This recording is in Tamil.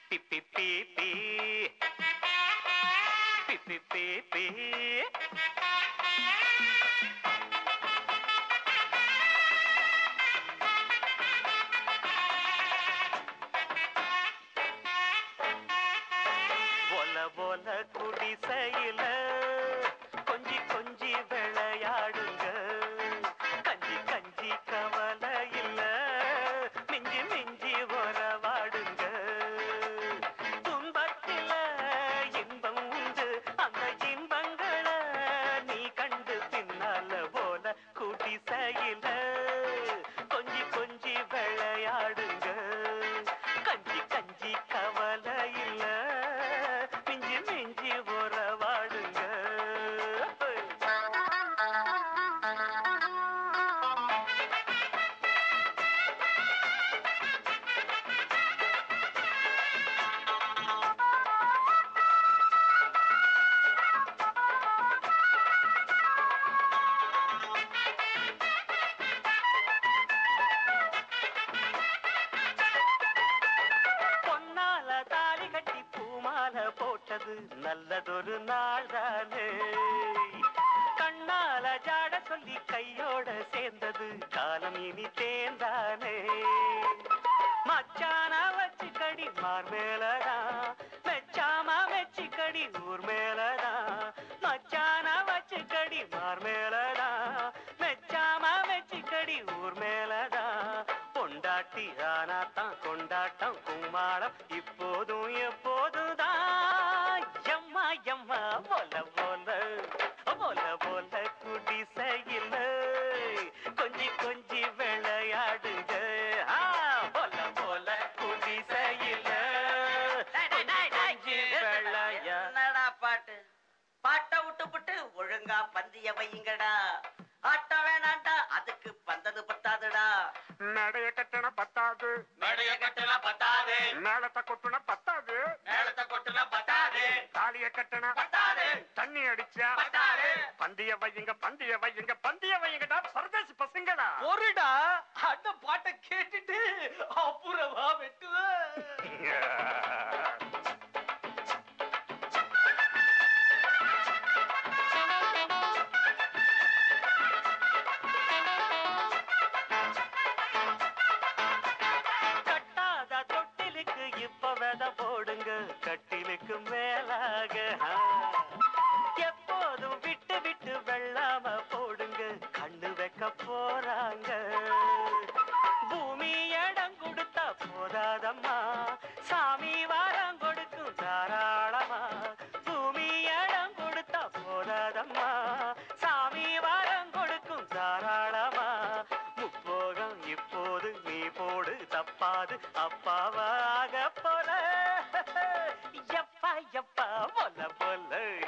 பி பி பி பி பி பி பி பி ஒல ஒல குடிசையில கொஞ்சி கொஞ்சி விளையாடுங்க கஞ்சி கஞ்சி கவலை இல்ல மிஞ்சி மிஞ்சி உறவாடுங்க துன்பத்தில இன்பம் உண்டு அந்த இன்பங்களை நீ கண்டு பின்னால போல குடிசையில கொஞ்சி கொஞ்சி விளையாடுங்க கஞ்சி கஞ்சி கவலை இல்ல மிஞ்சி மிஞ்சி உறவாடுங்க பொன்னால தாலி கட்டி பூமால போட்டது நல்லதொரு நாள் தானே கண்ணால ஜாட சொல்லி கையோட சேர்ந்தது காலம் இனி தேர்ந்தானே மச்சான வச்சு கடி மார் மேலதான் மெச்சாம மெச்சி கடி ஊர் மேலதான் மச்சான வச்சு கடி மார் மேலதான் மெச்சாம மெச்சி கடி ஊர் மேலதான் பொண்டாட்டி ஆனாத்தான் கொண்டாட்டம் கும்மாளம் இப்போதும் எப்போதுதான் எம்மா எம்மா போல போல போல போல குடிசையில் கொஞ்சி கொஞ்சி விளையாடுங்க ஆ, போல போல குடிசையில் கொஞ்சி கொஞ்சி விளையா என்னடா பாட்டு பாட்டை விட்டுப்புட்டு ஒழுங்கா பந்திய வையுங்கடா ஆட்டம் வேணாண்டா அதுக்கு பந்தது பத்தாதுடா நடைய கட்டண பத்தாது மேடைய கட்டுனா பத்தாது மேளத்தை கொட்டுன பத்தாது மேளத்தை கொட்டுனா பத்தாது தாலிய கட்டண பத்தாது தண்ணி அடிச்சா பத்தாது பந்திய வையுங்க பந்திய வையுங்க பந்திய வையுங்கடா பரதேசி பசங்கடா பொருடா அந்த பாட்டை கேட்டுட்டு அப்புறமா வெட்டுவேன் கட்டாத தொட்டிலுக்கு இப்ப வித போடுங்க கட்டிலுக்கு மேலாக ஆ. எப்போதும் விட்டு விட்டு வெள்ளாம போடுங்க கண்ணு வைக்க போறாங்க பூமி இடம் கொடுத்தா போதாதம்மா சாமி வாரம் கொடுக்கும் தாராளமா பூமி இடம் கொடுத்தா போதாதம்மா சாமி வாரம் கொடுக்கும் தாராளமா முப்போகம் இப்போது நீ போடு தப்பாது அப்பாவாக போல எப்பா எப்பா போல போல